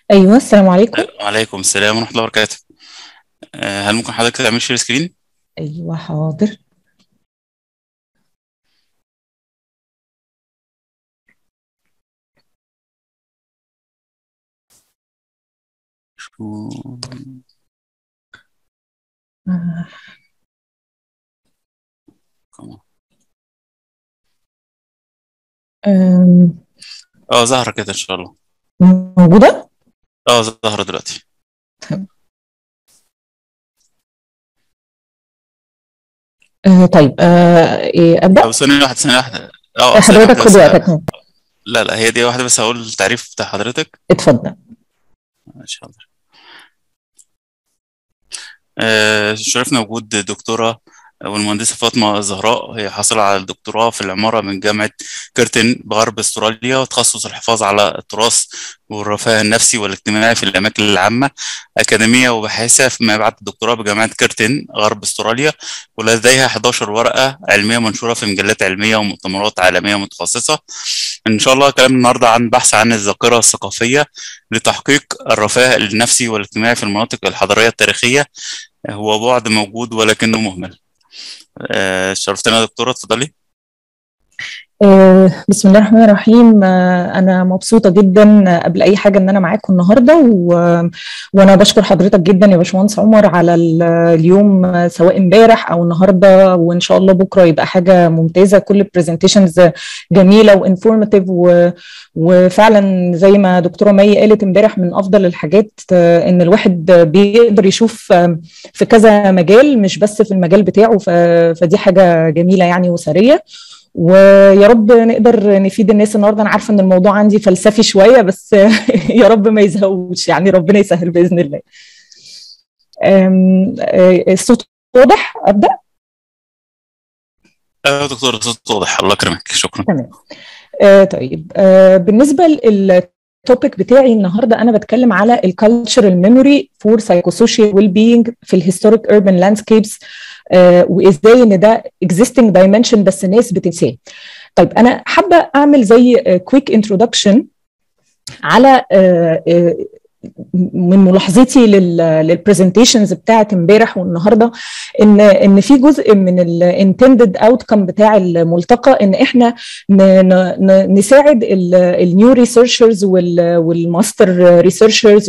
ايوه السلام عليكم وعليكم السلام ورحمة الله وبركاته آه، هل ممكن حضرتك تعمل شير سكرين؟ ايوه حاضر شو- آه، كمان. أم، اه ظهر كده ان شاء الله موجوده اه ظهر دلوقتي آه، طيب آه، إيه، ابدا طب ثانية واحدة ثانية واحدة اه ثانية حضرتك واحدة خد بس وقتك لا لا هي دي واحدة بس هقول التعريف بتاع حضرتك اتفضل ماشي حاضر آه، شرفنا وجود دكتورة والمهندسة فاطمة الزهراء هي حاصلة على الدكتوراه في العمارة من جامعة كيرتن بغرب استراليا وتخصص الحفاظ على التراث والرفاه النفسي والاجتماعي في الأماكن العامة أكاديمية وباحثة فيما بعد الدكتوراه بجامعة كيرتن غرب استراليا ولديها 11 ورقة علمية منشورة في مجلات علمية ومؤتمرات عالمية متخصصة إن شاء الله كلام النهاردة عن بحث عن الذاكرة الثقافية لتحقيق الرفاه النفسي والاجتماعي في المناطق الحضارية التاريخية هو بعد موجود ولكنه مهمل آه، شرفتنا يا دكتورة اتفضلي آه، بسم الله الرحمن الرحيم آه، أنا مبسوطة جدا آه، قبل أي حاجة إن أنا معاكم النهاردة و... وأنا بشكر حضرتك جدا يا باشمهندس عمر على ال- اليوم آه، سواء امبارح أو النهاردة وإن شاء الله بكرة يبقى حاجة ممتازة كل البرزنتيشنز جميلة وانفورماتيف و... وفعلا زي ما دكتورة مي قالت امبارح من أفضل الحاجات آه، إن الواحد بيقدر يشوف آه، في كذا مجال مش بس في المجال بتاعه ف... فدي حاجة جميلة يعني وسرية ويا رب نقدر نفيد الناس النهارده انا عارفه ان الموضوع عندي فلسفي شويه بس يا رب ما يزهقوش يعني ربنا يسهل باذن الله أم، آه، الصوت واضح ابدا ايوه دكتور صوت واضح الله يكرمك شكرا تمام آه طيب آه بالنسبه للتوبيك بتاعي النهارده انا بتكلم على الكالتشرال ميموري فور سايكوسوشيال ويل بينج في الهيستوريك urban لاندسكيبس آه وازاي ان ده existing dimension بس الناس بتنساه طيب انا حابه اعمل زي كويك انترودكشن على آه، آه، من ملاحظتي للبرزنتيشنز بتاعت امبارح والنهارده ان ان في جزء من الانتندد اوتكم بتاع الملتقى ان احنا ن- ن- نساعد النيو ريسيرشرز والماستر ريسيرشرز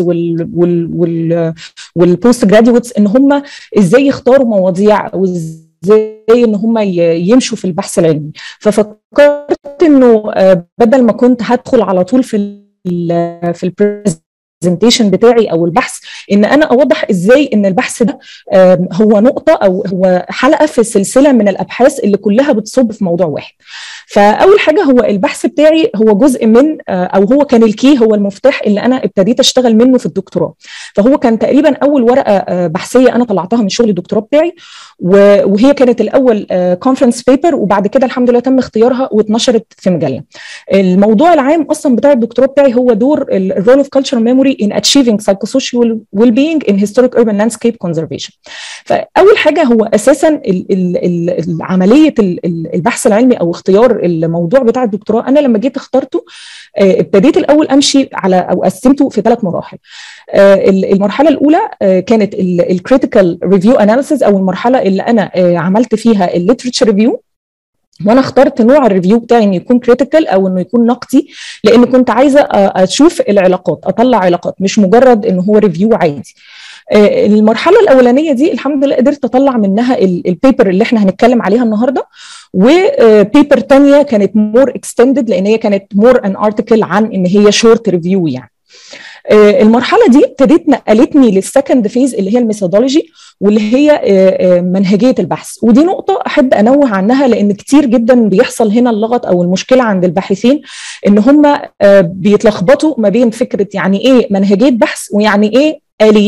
والبوست جراديويتس ان هم ازاي يختاروا مواضيع او ازاي ان هم ي- يمشوا في البحث العلمي ففكرت انه آه، بدل ما كنت هدخل على طول في ال في البرزنتيشن بتاعي او البحث ان انا اوضح ازاي ان البحث ده آم، هو نقطه او هو حلقه في سلسله من الابحاث اللي كلها بتصب في موضوع واحد فاول حاجه هو البحث بتاعي هو جزء من آه، او هو كان الكي هو المفتاح اللي انا ابتديت اشتغل منه في الدكتوراه فهو كان تقريبا اول ورقه آه، بحثيه انا طلعتها من شغل الدكتوراه بتاعي و- وهي كانت الاول كونفرنس بيبر وبعد كده الحمد لله تم اختيارها واتنشرت في مجله الموضوع العام اصلا بتاع الدكتوراه بتاعي هو دور الرول اوف كلتشر ميموري ان اتشيفينج psychosocial well being in historic urban landscape conservation فاول حاجه هو اساسا ال ال ال ال- عمليه ال- ال- البحث العلمي او اختيار الموضوع بتاع الدكتوراه انا لما جيت اخترته آه، ابتديت الاول امشي على او قسمته في ثلاث مراحل آه، ال- المرحله الاولى آه، كانت الكريتيكال ريفيو اناليسيز او المرحله اللي انا آه، عملت فيها الليترشر ريفيو وانا اخترت نوع الريفيو بتاعي انه يكون كريتيكال او انه يكون نقدي لان كنت عايزه آه، اشوف العلاقات اطلع علاقات مش مجرد ان هو ريفيو عادي آه، المرحله الاولانيه دي الحمد لله قدرت اطلع منها ال- البيبر اللي احنا هنتكلم عليها النهارده وبيبر تانية كانت مور اكستندد لان هي كانت مور ان ارتكل عن ان هي شورت ريفيو يعني آه، المرحله دي ابتديت نقلتني للسكند فيز اللي هي الميثودولوجي واللي هي آه، آه، منهجيه البحث ودي نقطه احب انوه عنها لان كتير جدا بيحصل هنا اللغط او المشكله عند الباحثين ان هم آه، بيتلخبطوا ما بين فكره يعني ايه منهجيه بحث ويعني ايه اليات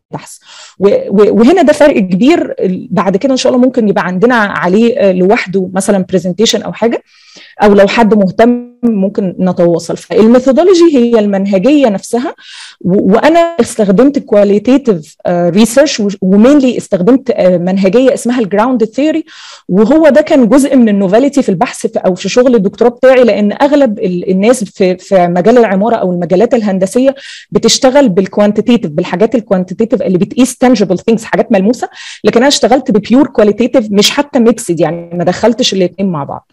البحث وهنا ده فرق كبير بعد كده ان شاء الله ممكن يبقى عندنا عليه لوحده مثلا برزنتيشن او حاجه او لو حد مهتم ممكن نتواصل فالميثودولوجي هي المنهجيه نفسها وانا استخدمت كواليتيف ريسيرش ومينلي استخدمت منهجيه اسمها الجراوند ثيوري وهو ده كان جزء من النوفاليتي في البحث او في شغل الدكتوراه بتاعي لان اغلب الناس في في مجال العماره او المجالات الهندسيه بتشتغل بالكوانتيتيف بالحاجات الكوانتيتيف اللي بتقيس تانجبل ثينجز حاجات ملموسه لكن انا اشتغلت ببيور كواليتيف مش حتى ميكسد يعني ما دخلتش الاثنين مع بعض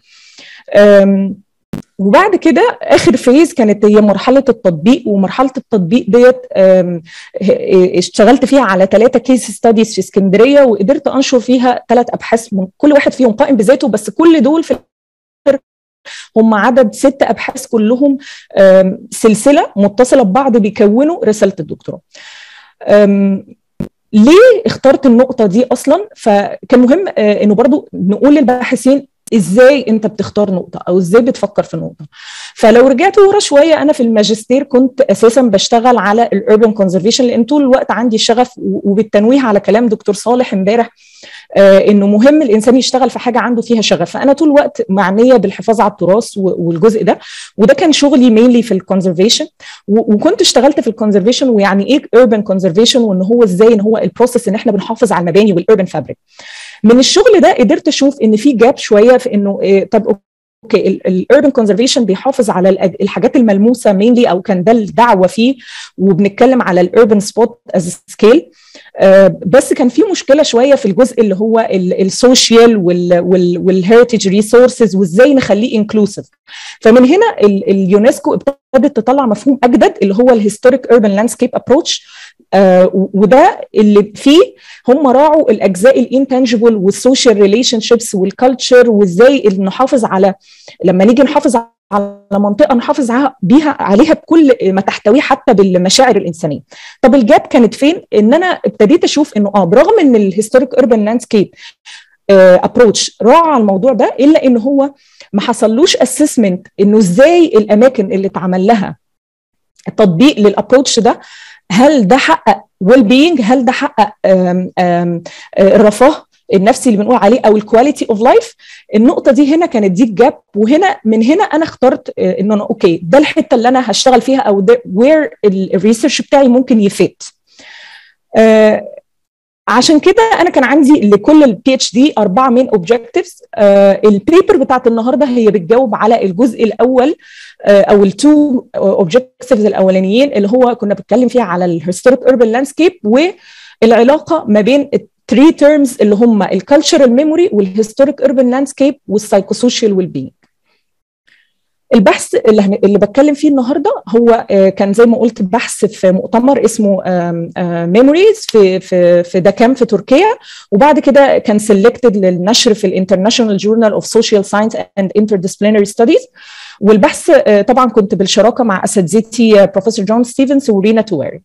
وبعد كده اخر فيز كانت هي مرحله التطبيق ومرحله التطبيق ديت اشتغلت فيها على ثلاثه كيس ستاديز في اسكندريه وقدرت انشر فيها ثلاث ابحاث من كل واحد فيهم قائم بذاته بس كل دول في هم عدد ست ابحاث كلهم سلسله متصله ببعض بيكونوا رساله الدكتوراه ليه اخترت النقطة دي أصلا؟ فكان مهم إنه برضو نقول للباحثين ازاي انت بتختار نقطه او ازاي بتفكر في نقطه فلو رجعت ورا شويه انا في الماجستير كنت اساسا بشتغل على الاربن كونزرفيشن لان طول الوقت عندي شغف وبالتنويه على كلام دكتور صالح امبارح آه انه مهم الانسان يشتغل في حاجه عنده فيها شغف فانا طول الوقت معنيه بالحفاظ على التراث والجزء ده وده كان شغلي مينلي في الكونزرفيشن وكنت اشتغلت في الكونزرفيشن ويعني ايه urban كونزرفيشن وان هو ازاي ان هو البروسيس ان احنا بنحافظ على المباني والاربن فابريك من الشغل ده قدرت اشوف ان في جاب شويه في انه إيه طب اوكي الاربن كونزرفيشن بيحافظ على الحاجات الملموسه مينلي او كان ده الدعوه فيه وبنتكلم على الاربن سبوت از سكيل بس كان في مشكله شويه في الجزء اللي هو السوشيال والهيريتج ريسورسز وازاي نخليه انكلوسيف فمن هنا اليونسكو ابتدت تطلع مفهوم اجدد اللي هو الهيستوريك urban لاندسكيب ابروتش آه وده اللي فيه هم راعوا الاجزاء الانتنجبل والسوشيال ريليشن شيبس والكالتشر وازاي نحافظ على لما نيجي نحافظ على منطقه نحافظ بيها عليها بكل ما تحتويه حتى بالمشاعر الانسانيه. طب الجاب كانت فين؟ ان انا ابتديت اشوف انه اه برغم ان الهيستوريك urban لاندسكيب ابروتش راعى الموضوع ده الا ان هو ما حصلوش اسسمنت انه ازاي الاماكن اللي اتعمل لها تطبيق للابروتش ده هل ده حقق ويل بينج هل ده حقق آم آم الرفاه النفسي اللي بنقول عليه او الكواليتي اوف لايف النقطه دي هنا كانت دي الجاب وهنا من هنا انا اخترت ان انا اوكي ده الحته اللي انا هشتغل فيها او ده وير الريسيرش بتاعي ممكن يفيت آه عشان كده انا كان عندي لكل البي اتش دي اربعه مين اوبجكتيفز آه البيبر بتاعت النهارده هي بتجاوب على الجزء الاول آه او التو اوبجكتيفز الاولانيين اللي هو كنا بنتكلم فيها على الهيستوريك urban لاندسكيب والعلاقه ما بين الثري تيرمز اللي هم الكالتشرال ميموري والهيستوريك urban لاندسكيب والسايكوسوشيال ويل بينج البحث اللي, اللي بتكلم فيه النهارده هو كان زي ما قلت بحث في مؤتمر اسمه ميموريز في في في داكام في تركيا وبعد كده كان سيلكتد للنشر في الانترناشونال جورنال اوف سوشيال ساينس اند انترديسبلينري ستاديز والبحث طبعا كنت بالشراكه مع اساتذتي بروفيسور جون ستيفنز ورينا تواري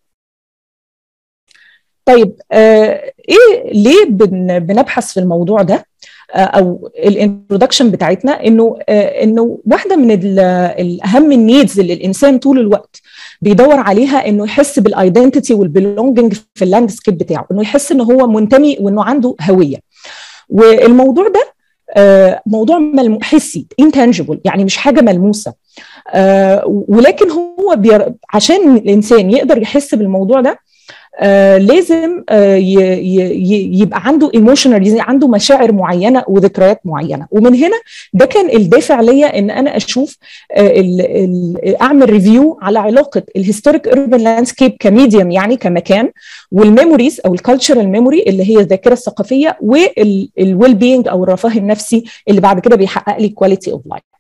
طيب ايه ليه بنبحث في الموضوع ده او الانترودكشن بتاعتنا انه انه واحده من الاهم النيدز اللي الانسان طول الوقت بيدور عليها انه يحس بالايدنتيتي والبيلونجنج في اللاندسكيب بتاعه انه يحس ان هو منتمي وانه عنده هويه والموضوع ده موضوع حسي انتانجبل يعني مش حاجه ملموسه ولكن هو بير... عشان الانسان يقدر يحس بالموضوع ده آه لازم آه يبقى ايموشنال ايموشنال عنده مشاعر معينه وذكريات معينه ومن هنا ده كان الدافع ليا ان انا اشوف آه ال ال اعمل ريفيو على علاقه الهيستوريك urban لاندسكيب كميديم يعني كمكان والميموريز او الكالتشرال ميموري اللي هي الذاكره الثقافيه والويل بينج او الرفاه النفسي اللي بعد كده بيحقق لي كواليتي اوف لايف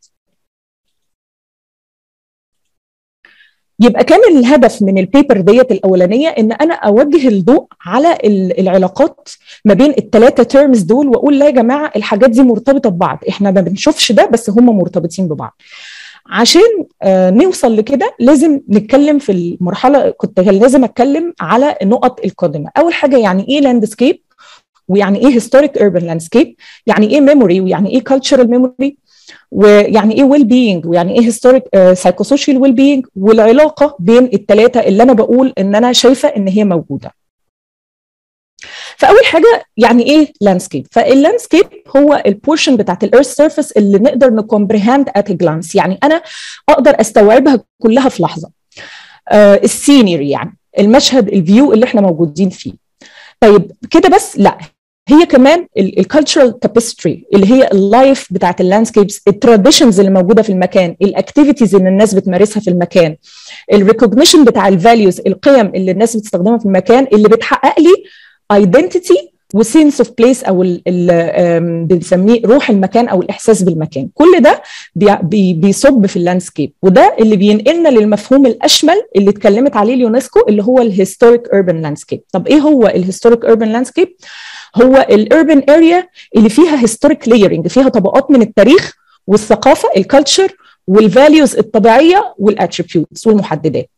يبقى كان الهدف من البيبر ديت الاولانيه ان انا اوجه الضوء على العلاقات ما بين الثلاثه تيرمز دول واقول لا يا جماعه الحاجات دي مرتبطه ببعض احنا ما بنشوفش ده بس هم مرتبطين ببعض عشان آه نوصل لكده لازم نتكلم في المرحله كنت لازم اتكلم على النقط القادمه اول حاجه يعني ايه لاندسكيب ويعني ايه هيستوريك urban لاندسكيب يعني ايه ميموري ويعني ايه كالتشرال ميموري ويعني ايه ويل بينج ويعني ايه هيستوريك سايكوسوشيال ويل بينج والعلاقه بين الثلاثه اللي انا بقول ان انا شايفه ان هي موجوده فاول حاجه يعني ايه لاندسكيب فاللاندسكيب هو البورشن بتاعت الايرث سيرفيس اللي نقدر نكمبريهاند ات جلانس يعني انا اقدر استوعبها كلها في لحظه آه السينري يعني المشهد الفيو اللي احنا موجودين فيه طيب كده بس لا هي كمان الكالتشرال تابستري اللي هي اللايف بتاعت اللاندسكيبس التراديشنز اللي موجوده في المكان الاكتيفيتيز اللي الناس بتمارسها في المكان الريكوجنيشن بتاع الفاليوز القيم اللي الناس بتستخدمها في المكان اللي بتحقق لي ايدنتيتي وسينس اوف بليس او بنسميه روح المكان او الاحساس بالمكان كل ده بي بيصب في اللاندسكيب وده اللي بينقلنا للمفهوم الاشمل اللي اتكلمت عليه اليونسكو اللي هو الهيستوريك urban لاندسكيب طب ايه هو الهيستوريك urban لاندسكيب هو الاربن اريا اللي فيها هيستوريك لايرنج فيها طبقات من التاريخ والثقافه الكالتشر والفاليوز الطبيعيه والاتريبيوتس والمحددات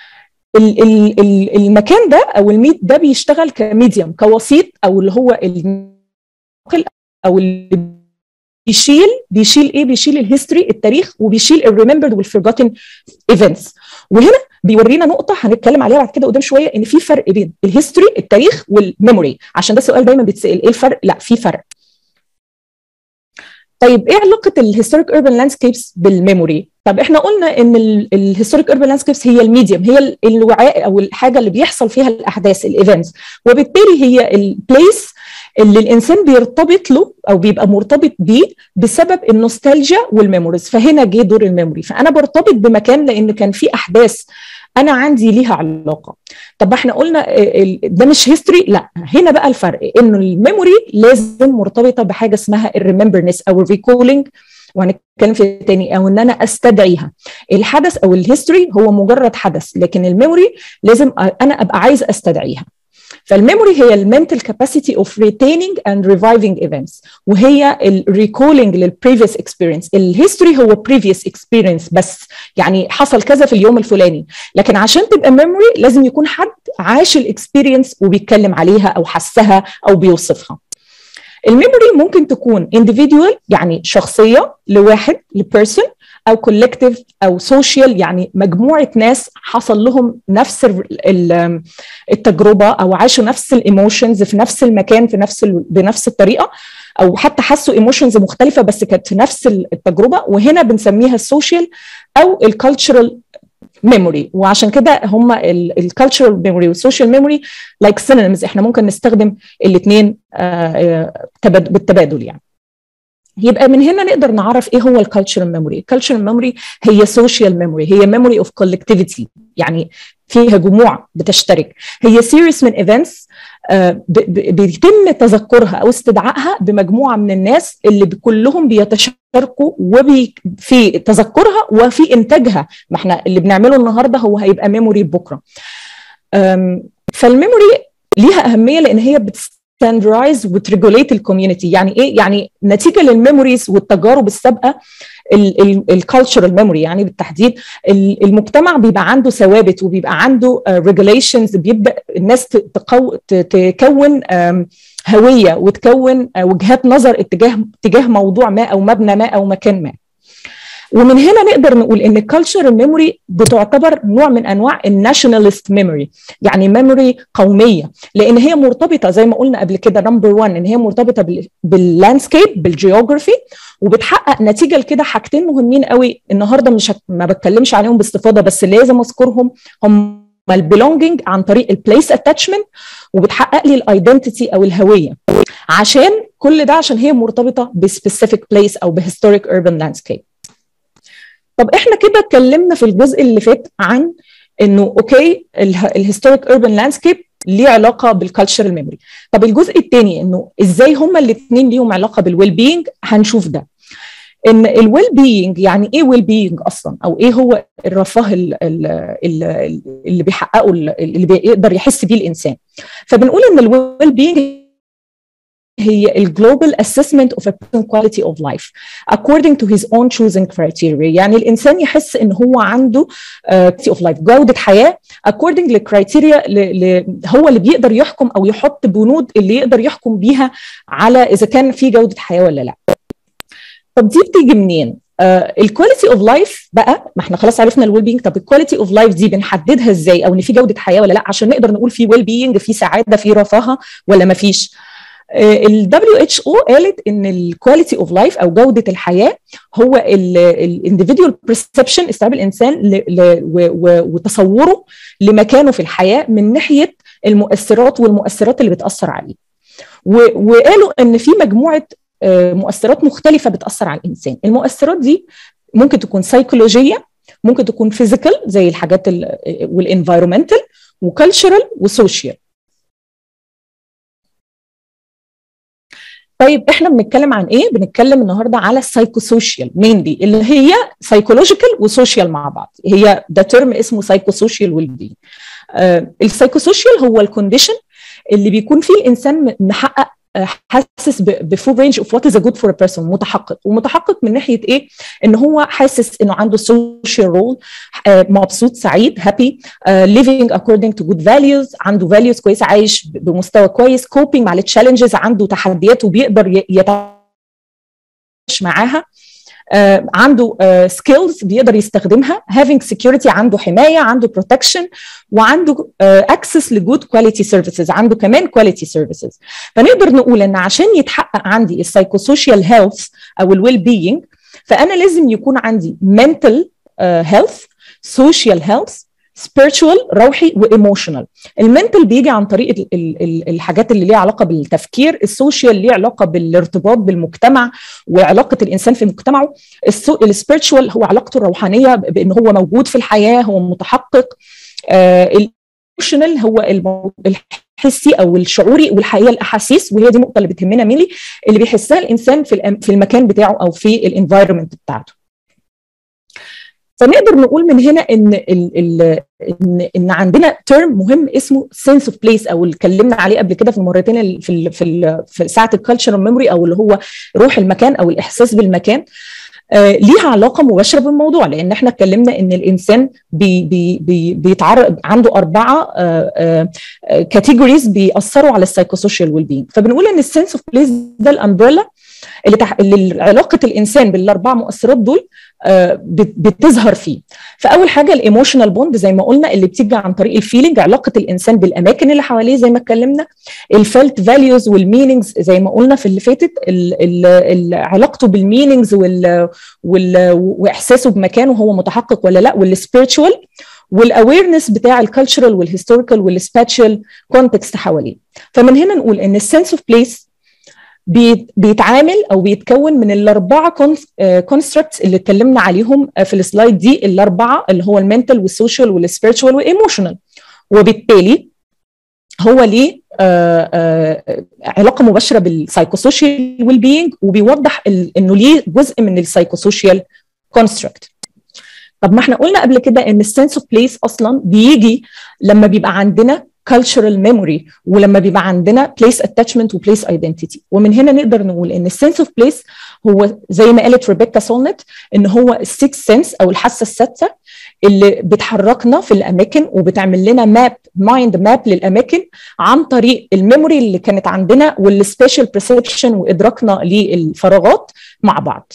المكان ده او الميت ده بيشتغل كميديوم كوسيط او اللي هو الناقل او اللي بيشيل بيشيل ايه بيشيل الهيستوري التاريخ وبيشيل الريمبرد والفورجوتن ايفنتس وهنا بيورينا نقطه هنتكلم عليها بعد كده قدام شويه ان في فرق بين الهيستوري التاريخ والميموري عشان ده سؤال دايما بيتسال ايه الفرق لا في فرق طيب ايه علاقه الهيستوريك urban لاندسكيبس بالميموري طب احنا قلنا ان الهيستوريك urban لاندسكيبس هي الميديوم هي الوعاء او الحاجه اللي بيحصل فيها الاحداث الايفنتس وبالتالي هي البليس اللي الانسان بيرتبط له او بيبقى مرتبط بيه بسبب النوستالجيا والميموريز فهنا جه دور الميموري فانا برتبط بمكان لان كان في احداث انا عندي ليها علاقه طب احنا قلنا ده مش هيستوري لا هنا بقى الفرق انه الميموري لازم مرتبطه بحاجه اسمها الريمبرنس او الريكولينج وهنتكلم في تاني او ان انا استدعيها الحدث او الهيستوري هو مجرد حدث لكن الميموري لازم انا ابقى عايز استدعيها فالميموري هي المنتال كاباسيتي اوف ريتيننج اند ريفايفنج ايفنتس وهي الريكولينج للبريفيوس اكسبيرينس الهيستوري هو بريفيوس اكسبيرينس بس يعني حصل كذا في اليوم الفلاني لكن عشان تبقى ميموري لازم يكون حد عاش الاكسبيرينس وبيتكلم عليها او حسها او بيوصفها الميموري ممكن تكون individual يعني شخصيه لواحد لبيرسون او كولكتيف او سوشيال يعني مجموعه ناس حصل لهم نفس التجربه او عاشوا نفس الايموشنز في نفس المكان في نفس بنفس الطريقه او حتى حسوا ايموشنز مختلفه بس كانت في نفس التجربه وهنا بنسميها السوشيال او الكالتشرال ميموري وعشان كده هم الكالتشرال ميموري والسوشيال ميموري لايك سينونيمز احنا ممكن نستخدم الاثنين بالتبادل يعني يبقى من هنا نقدر نعرف ايه هو الكالتشرال ميموري الكالتشرال ميموري هي سوشيال ميموري هي ميموري اوف كولكتيفيتي يعني فيها جموع بتشترك هي سيريس من ايفنتس بيتم تذكرها او استدعائها بمجموعه من الناس اللي كلهم بيتشاركوا وبي في تذكرها وفي انتاجها ما احنا اللي بنعمله النهارده هو هيبقى ميموري بكره فالميموري ليها اهميه لان هي ستاندرايز وتريجوليت الكوميونتي يعني ايه يعني نتيجه للميموريز والتجارب السابقه الكالتشرال ميموري يعني بالتحديد المجتمع بيبقى عنده ثوابت وبيبقى عنده ريجوليشنز بيبدا الناس تقو تكون هويه وتكون وجهات نظر اتجاه اتجاه موضوع ما او مبنى ما او مكان ما ومن هنا نقدر نقول ان الكالتشر ميموري بتعتبر نوع من انواع الناشونالست ميموري يعني ميموري قوميه لان هي مرتبطه زي ما قلنا قبل كده نمبر 1 ان هي مرتبطه باللاندسكيب بالجيوغرافي وبتحقق نتيجه لكده حاجتين مهمين قوي النهارده مش ما بتكلمش عليهم باستفاضه بس لازم اذكرهم هم البيلونجينج عن طريق البليس اتاتشمنت وبتحقق لي الايدنتيتي او الهويه عشان كل ده عشان هي مرتبطه بسبيسيفيك بليس او بهيستوريك urban لاندسكيب طب احنا كده اتكلمنا في الجزء اللي فات عن انه اوكي الهيستوريك urban لاندسكيب ليه علاقه بالكالتشرال ميموري طب الجزء الثاني انه ازاي هما الاثنين ليهم علاقه بالويل بينج هنشوف ده ان الويل بينج يعني ايه ويل بينج اصلا او ايه هو الرفاه اللي بيحققه اللي بيقدر يحس بيه الانسان فبنقول ان الويل بينج هي الجلوبال assessment of a person's quality of life according to his own choosing criteria يعني الانسان يحس ان هو عنده quality of life جوده حياه according للكرايتيريا هو اللي بيقدر يحكم او يحط بنود اللي يقدر يحكم بيها على اذا كان في جوده حياه ولا لا طب دي بتيجي منين الكواليتي اوف لايف بقى ما احنا خلاص عرفنا الويل بينج طب الكواليتي اوف لايف دي بنحددها ازاي او ان في جوده حياه ولا لا عشان نقدر نقول في ويل بينج في سعاده في رفاهه ولا ما فيش ال WHO قالت ان الكواليتي اوف لايف او جوده الحياه هو الانديفيدوال برسبشن استيعاب الانسان ل ل وتصوره لمكانه في الحياه من ناحيه المؤثرات والمؤثرات اللي بتاثر عليه وقالوا ان في مجموعه مؤثرات مختلفه بتاثر على الانسان المؤثرات دي ممكن تكون سيكولوجيه ممكن تكون فيزيكال زي الحاجات والانفايرمنتال وكالتشرال وسوشيال طيب احنا بنتكلم عن ايه؟ بنتكلم النهارده على السايكوسوشيال مينلي اللي هي سايكولوجيكال وسوشيال مع بعض هي ده ترم اسمه سايكوسوشيال ويل بي السايكوسوشيال هو الكونديشن اللي بيكون فيه الانسان محقق حاسس بفول رينج اوف وات از جود فور ا بيرسون متحقق ومتحقق من ناحيه ايه ان هو حاسس انه عنده سوشيال رول مبسوط سعيد هابي ليفينج اكوردنج تو جود فاليوز عنده فاليوز كويسه عايش بمستوى كويس كوبينج مع التشالنجز عنده تحديات وبيقدر يتعايش معاها آه عنده سكيلز uh, بيقدر يستخدمها having security عنده حمايه عنده protection وعنده uh, access لجود كواليتي سيرفيسز عنده كمان كواليتي سيرفيسز فنقدر نقول ان عشان يتحقق عندي السايكوسوشيال هيلث او الويل بينج فانا لازم يكون عندي mental هيلث social health spiritual روحي وايموشنال المنتال بيجي عن طريق ال ال الحاجات اللي ليها علاقه بالتفكير السوشيال ليه علاقه بالارتباط بالمجتمع وعلاقه الانسان في مجتمعه السبيرitual هو علاقته الروحانيه بان هو موجود في الحياه هو متحقق الايموشنال هو الحسي او الشعوري والحقيقه الاحاسيس وهي دي النقطه اللي بتهمنا ميلي اللي بيحسها الانسان في في المكان بتاعه او في الانفايرمنت بتاعته فنقدر نقول من هنا ان ال ال ان ان عندنا ترم مهم اسمه سنس اوف بليس او اللي اتكلمنا عليه قبل كده في المرتين في ال في, ال في ساعه الكالتشرال ميموري او اللي هو روح المكان او الاحساس بالمكان آه ليها علاقه مباشره بالموضوع لان احنا اتكلمنا ان الانسان بي بي بي بيتعرض عنده اربعه كاتيجوريز آه آه بيأثروا على السايكوسوشيال ويل بينج فبنقول ان السنس اوف بليس ده الامبريلا اللي, تح... اللي علاقه الانسان بالاربع مؤثرات دول آه بتظهر فيه فاول حاجه الايموشنال بوند زي ما قلنا اللي بتيجي عن طريق الفيلينج علاقه الانسان بالاماكن اللي حواليه زي ما اتكلمنا الفيلت فاليوز والمينينجز زي ما قلنا في اللي فاتت ال... ال... ال... علاقته بالمينينجز وال... وال... واحساسه بمكانه هو متحقق ولا لا والسبيريتشوال والاويرنس بتاع الكالتشرال والهيستوريكال والسباتشال كونتكست حواليه فمن هنا نقول ان السنس اوف بليس بيتعامل او بيتكون من الاربعه كونستراكتس اللي اتكلمنا عليهم في السلايد دي الاربعه اللي هو المنتال والسوشيال والسبيريتشوال والايموشنال وبالتالي هو ليه آآ آآ علاقه مباشره بالسايكوسوشيال ويل بينج وبيوضح انه ليه جزء من السايكوسوشيال كونستراكت طب ما احنا قلنا قبل كده ان السنس اوف بليس اصلا بيجي لما بيبقى عندنا cultural memory ولما بيبقى عندنا place attachment و place identity ومن هنا نقدر نقول ان السنس اوف بليس هو زي ما قالت ريبيكا سولنت ان هو السكس سنس او الحاسه السادسه اللي بتحركنا في الاماكن وبتعمل لنا ماب مايند ماب للاماكن عن طريق الميموري اللي كانت عندنا والسبيشال برسبشن وادراكنا للفراغات مع بعض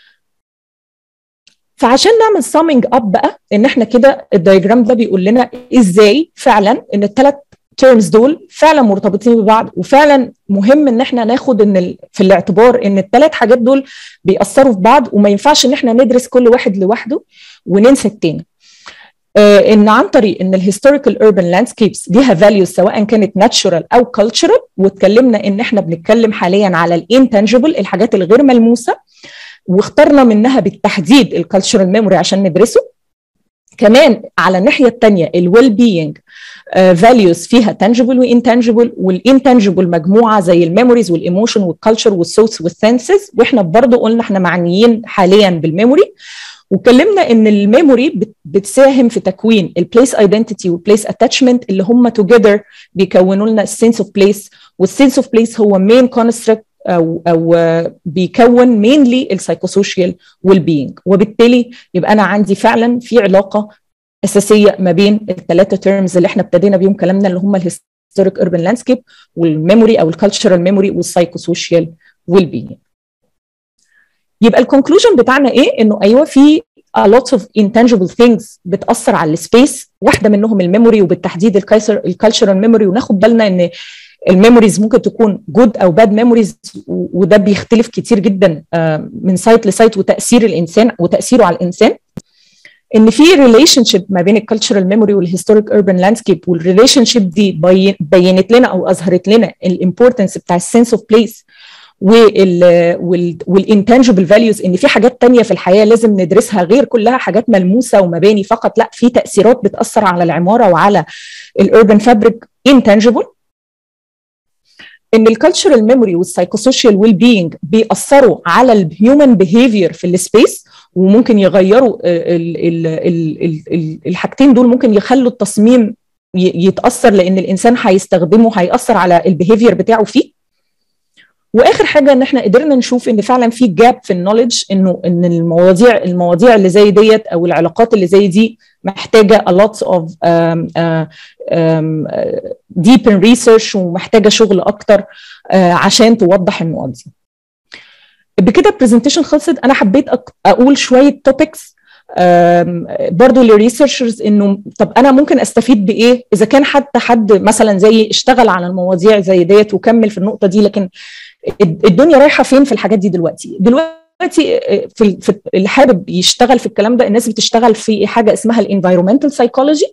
فعشان نعمل سامينج اب بقى ان احنا كده الدايجرام ده بيقول لنا ازاي فعلا ان الثلاث تيرمز دول فعلا مرتبطين ببعض وفعلا مهم ان احنا ناخد ان في الاعتبار ان الثلاث حاجات دول بيأثروا في بعض وما ينفعش ان احنا ندرس كل واحد لوحده وننسى التاني آه ان عن طريق ان الهيستوريكال urban لاندسكيبس ليها فاليوز سواء كانت ناتشورال او كلتشرال واتكلمنا ان احنا بنتكلم حاليا على الانتنجبل الحاجات الغير ملموسه واخترنا منها بالتحديد الكالتشرال ميموري عشان ندرسه كمان على الناحيه الثانيه الويل بينج فاليوز فيها تانجبل وانتانجبل والانتانجبل مجموعه زي الميموريز والايموشن والكالتشر والسوتس والسنسز واحنا برضو قلنا احنا معنيين حاليا بالميموري وكلمنا ان الميموري بتساهم في تكوين البليس ايدنتيتي والبليس اتاتشمنت اللي هم توجذر بيكونوا لنا السنس اوف بليس والسنس اوف بليس هو مين كونستراكت او او بيكون مينلي السايكوسوشيال ويل بينج وبالتالي يبقى انا عندي فعلا في علاقه اساسيه ما بين الثلاثه تيرمز اللي احنا ابتدينا بيهم كلامنا اللي هم الهيستوريك urban لاندسكيب والميموري او الكالتشرال ميموري والسايكوسوشيال ويل بينج يبقى الكونكلوجن بتاعنا ايه انه ايوه في a lot of intangible things بتاثر على السبيس واحده منهم الميموري وبالتحديد الكالتشرال ميموري وناخد بالنا ان الميموريز ممكن تكون جود او باد ميموريز وده بيختلف كتير جدا من سايت لسايت وتاثير الانسان وتاثيره على الانسان ان في ريليشن شيب ما بين الكالتشرال ميموري والهيستوريك urban لاندسكيب والريليشن شيب دي بينت لنا او اظهرت لنا الامبورتنس بتاع السنس اوف بليس والانتنجبل فاليوز ان في حاجات تانية في الحياه لازم ندرسها غير كلها حاجات ملموسه ومباني فقط لا في تاثيرات بتاثر على العماره وعلى الاربن فابريك انتنجبل ان الكالتشرال ميموري والسايكوسوشيال ويل بينج بيأثروا على الهيومن بيهيفير في السبيس وممكن يغيروا ال ال ال ال ال الحاجتين دول ممكن يخلوا التصميم يتاثر لان الانسان هيستخدمه هياثر على البيهيفير بتاعه فيه واخر حاجه ان احنا قدرنا نشوف ان فعلا في جاب في النولج انه ان المواضيع المواضيع اللي زي ديت او العلاقات اللي زي دي محتاجه a lot of um, uh, um, deep in research ومحتاجه شغل اكتر uh, عشان توضح النقط دي. بكده البرزنتيشن خلصت انا حبيت اقول شويه توبكس برضو للريسيرشرز انه طب انا ممكن استفيد بايه اذا كان حتى حد مثلا زي اشتغل على المواضيع زي ديت وكمل في النقطه دي لكن الدنيا رايحه فين في الحاجات دي دلوقتي دلوقتي في, في اللي حابب يشتغل في الكلام ده الناس بتشتغل في حاجه اسمها الانفايرمنتال سايكولوجي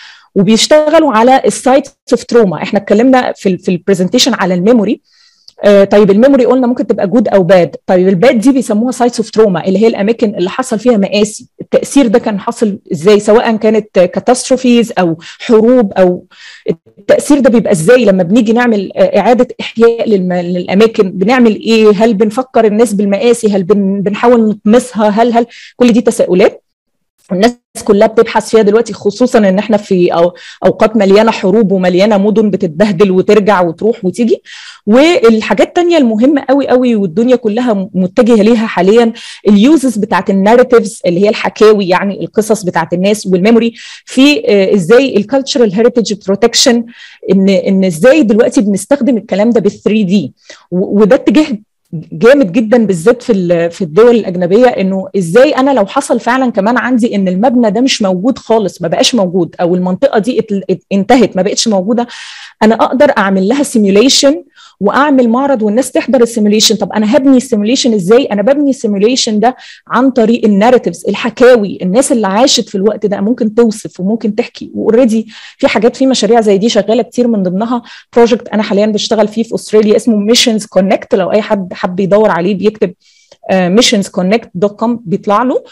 وبيشتغلوا على السايت اوف تروما احنا اتكلمنا في في البرزنتيشن على الميموري آه طيب الميموري قلنا ممكن تبقى جود او باد طيب الباد دي بيسموها سايتس اوف تروما اللي هي الاماكن اللي حصل فيها مآسي التاثير ده كان حاصل ازاي سواء كانت كاتاستروفيز او حروب او التاثير ده بيبقى ازاي لما بنيجي نعمل اعاده احياء للاماكن بنعمل ايه هل بنفكر الناس بالمآسي هل بن بنحاول نطمسها هل هل كل دي تساؤلات الناس كلها بتبحث فيها دلوقتي خصوصا ان احنا في أو اوقات مليانه حروب ومليانه مدن بتتبهدل وترجع وتروح وتيجي والحاجات التانية المهمه قوي قوي والدنيا كلها متجهه ليها حاليا اليوزز بتاعت الناريتيفز اللي هي الحكاوي يعني القصص بتاعت الناس والميموري في ازاي الكالتشرال هيريتج بروتكشن ان ان ازاي دلوقتي بنستخدم الكلام ده بال 3 دي وده اتجاه جامد جدا بالذات في في الدول الاجنبيه انه ازاي انا لو حصل فعلا كمان عندي ان المبنى ده مش موجود خالص ما بقاش موجود او المنطقه دي انتهت ما بقتش موجوده انا اقدر اعمل لها سيميوليشن واعمل معرض والناس تحضر السيميوليشن طب انا هبني السيميوليشن ازاي انا ببني السيميوليشن ده عن طريق الناريتيفز الحكاوي الناس اللي عاشت في الوقت ده ممكن توصف وممكن تحكي واوريدي في حاجات في مشاريع زي دي شغاله كتير من ضمنها بروجكت انا حاليا بشتغل فيه في استراليا اسمه ميشنز كونكت لو اي حد حب يدور عليه بيكتب missionsconnect.com بيطلع له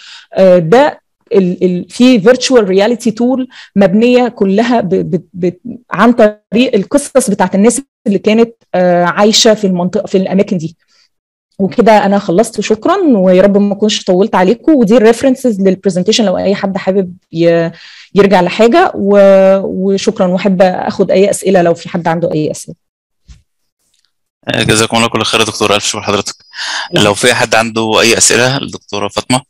ده ال ال في فيرتشوال رياليتي تول مبنيه كلها ب ب ب عن طريق القصص بتاعت الناس اللي كانت آه عايشه في المنطقه في الاماكن دي وكده انا خلصت وشكرا ويا رب ما اكونش طولت عليكم ودي الريفرنسز للبرزنتيشن لو اي حد حابب يرجع لحاجه وشكرا واحب اخد اي اسئله لو في حد عنده اي اسئله جزاكم الله كل خير يا دكتوره الف شكر لحضرتك لو في حد عنده اي اسئله الدكتوره فاطمه